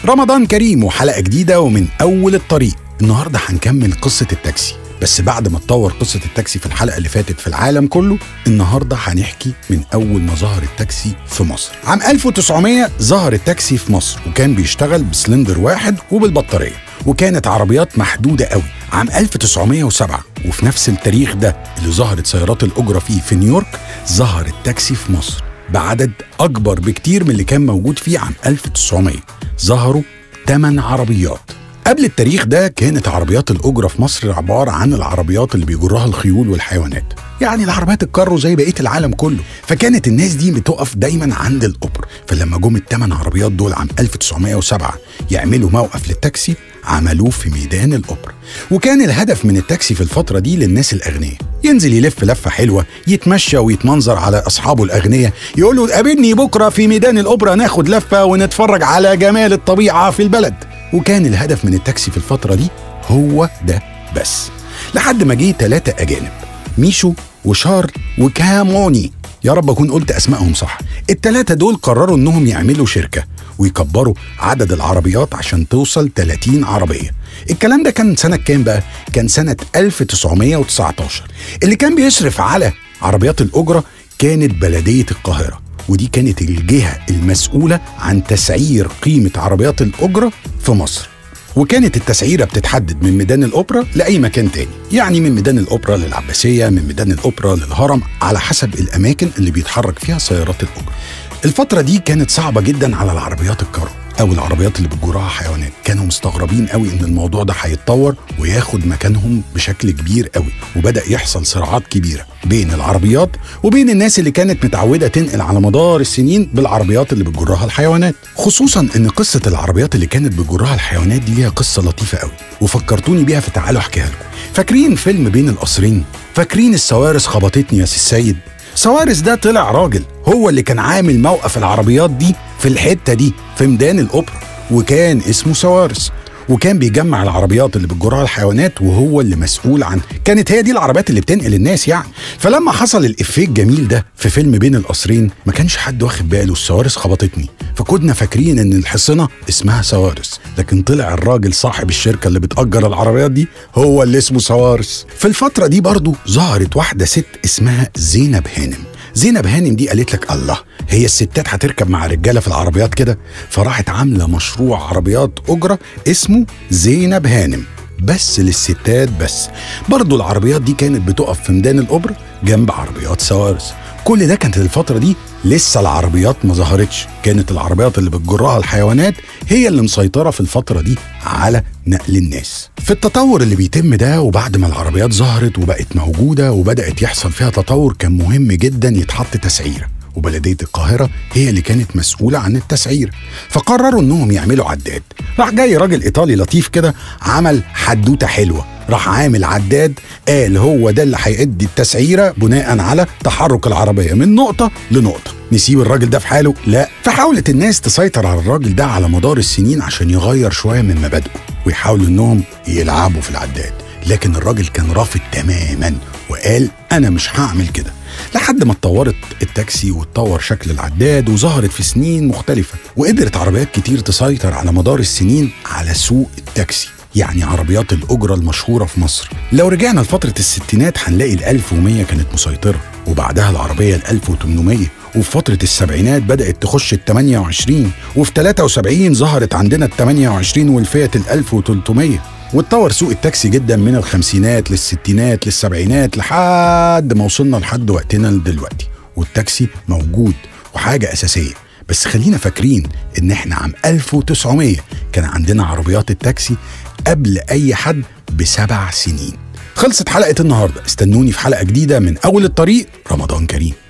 رمضان كريم وحلقة جديدة ومن أول الطريق النهاردة هنكمل قصة التاكسي بس بعد ما اتطور قصة التاكسي في الحلقة اللي فاتت في العالم كله النهاردة هنحكي من أول ما ظهر التاكسي في مصر عام 1900 ظهر التاكسي في مصر وكان بيشتغل بسلندر واحد وبالبطارية وكانت عربيات محدودة قوي عام 1907 وفي نفس التاريخ ده اللي ظهرت سيارات الأجرة فيه في نيويورك ظهر التاكسي في مصر بعدد أكبر بكتير من اللي كان موجود فيه عام 1900 ظهروا 8 عربيات قبل التاريخ ده كانت عربيات الأجرة في مصر عبارة عن العربيات اللي بيجرها الخيول والحيوانات يعني العربيات الكارو زي بقية العالم كله فكانت الناس دي بتقف دايما عند القبر فلما جم الثمان عربيات دول عام 1907 يعملوا موقف للتاكسي عملوه في ميدان القبر وكان الهدف من التاكسي في الفترة دي للناس الأغنياء ينزل يلف لفة حلوة يتمشى ويتمنظر على أصحابه الأغنياء يقول له قابلني بكرة في ميدان الأوبرا ناخد لفة ونتفرج على جمال الطبيعة في البلد وكان الهدف من التاكسي في الفترة دي هو ده بس لحد ما جه ثلاثة أجانب ميشو وشار وكاموني يا رب أكون قلت أسمائهم صح التلاتة دول قرروا إنهم يعملوا شركة ويكبروا عدد العربيات عشان توصل 30 عربية الكلام ده كان سنة كام بقى؟ كان سنة 1919 اللي كان بيشرف على عربيات الأجرة كانت بلدية القاهرة ودي كانت الجهة المسؤولة عن تسعير قيمة عربيات الأجرة في مصر وكانت التسعيرة بتتحدد من ميدان الأوبرا لأي مكان تاني يعني من ميدان الأوبرا للعباسية من ميدان الأوبرا للهرم على حسب الأماكن اللي بيتحرك فيها سيارات الأجرة الفترة دي كانت صعبة جدا على العربيات الكارو أو العربيات اللي بتجرها حيوانات كانوا مستغربين قوي إن الموضوع ده هيتطور وياخد مكانهم بشكل كبير قوي وبدأ يحصل صراعات كبيرة بين العربيات وبين الناس اللي كانت متعودة تنقل على مدار السنين بالعربيات اللي بتجرها الحيوانات خصوصا إن قصة العربيات اللي كانت بتجرها الحيوانات دي ليها قصة لطيفة قوي وفكرتوني بيها فتعالوا أحكيها لكم فاكرين فيلم بين القصرين فاكرين السوارس خبطتني يا سي السيد سوارس ده طلع راجل هو اللي كان عامل موقف العربيات دي في الحته دي في ميدان الاوبرا وكان اسمه سوارس وكان بيجمع العربيات اللي بتجرها الحيوانات وهو اللي مسؤول عن كانت هي دي العربيات اللي بتنقل الناس يعني فلما حصل الافيه الجميل ده في فيلم بين القصرين ما كانش حد واخد باله السوارس خبطتني فكنا فاكرين ان الحصنه اسمها سوارس لكن طلع الراجل صاحب الشركه اللي بتاجر العربيات دي هو اللي اسمه سوارس في الفتره دي برضو ظهرت واحده ست اسمها زينب هانم زينب هانم دي قالت لك الله هي الستات هتركب مع رجاله في العربيات كده فراحت عامله مشروع عربيات اجره اسمه زينب هانم بس للستات بس برضو العربيات دي كانت بتقف في ميدان الاوبرا جنب عربيات سوارس كل ده كانت الفترة دي لسه العربيات ما ظهرتش كانت العربيات اللي بتجرها الحيوانات هي اللي مسيطرة في الفترة دي على نقل الناس في التطور اللي بيتم ده وبعد ما العربيات ظهرت وبقت موجودة وبدأت يحصل فيها تطور كان مهم جدا يتحط تسعيرة وبلدية القاهرة هي اللي كانت مسؤولة عن التسعير فقرروا انهم يعملوا عداد راح جاي راجل ايطالي لطيف كده عمل حدوتة حلوة راح عامل عداد قال هو ده اللي هيأدي التسعيرة بناء على تحرك العربية من نقطة لنقطة نسيب الراجل ده في حاله لا فحاولت الناس تسيطر على الراجل ده على مدار السنين عشان يغير شوية من مبادئه ويحاولوا انهم يلعبوا في العداد لكن الراجل كان رافض تماما وقال انا مش هعمل كده لحد ما اتطورت التاكسي واتطور شكل العداد وظهرت في سنين مختلفة وقدرت عربيات كتير تسيطر على مدار السنين على سوق التاكسي يعني عربيات الأجرة المشهورة في مصر لو رجعنا لفترة الستينات هنلاقي ال 1100 كانت مسيطرة وبعدها العربية ال 1800 وفي فترة السبعينات بدأت تخش ال 28 وفي 73 ظهرت عندنا ال 28 والفيات ال 1300 واتطور سوق التاكسي جدا من الخمسينات للستينات للسبعينات لحد ما وصلنا لحد وقتنا دلوقتي والتاكسي موجود وحاجة أساسية بس خلينا فاكرين إن إحنا عام 1900 كان عندنا عربيات التاكسي قبل أي حد بسبع سنين خلصت حلقة النهاردة استنوني في حلقة جديدة من أول الطريق رمضان كريم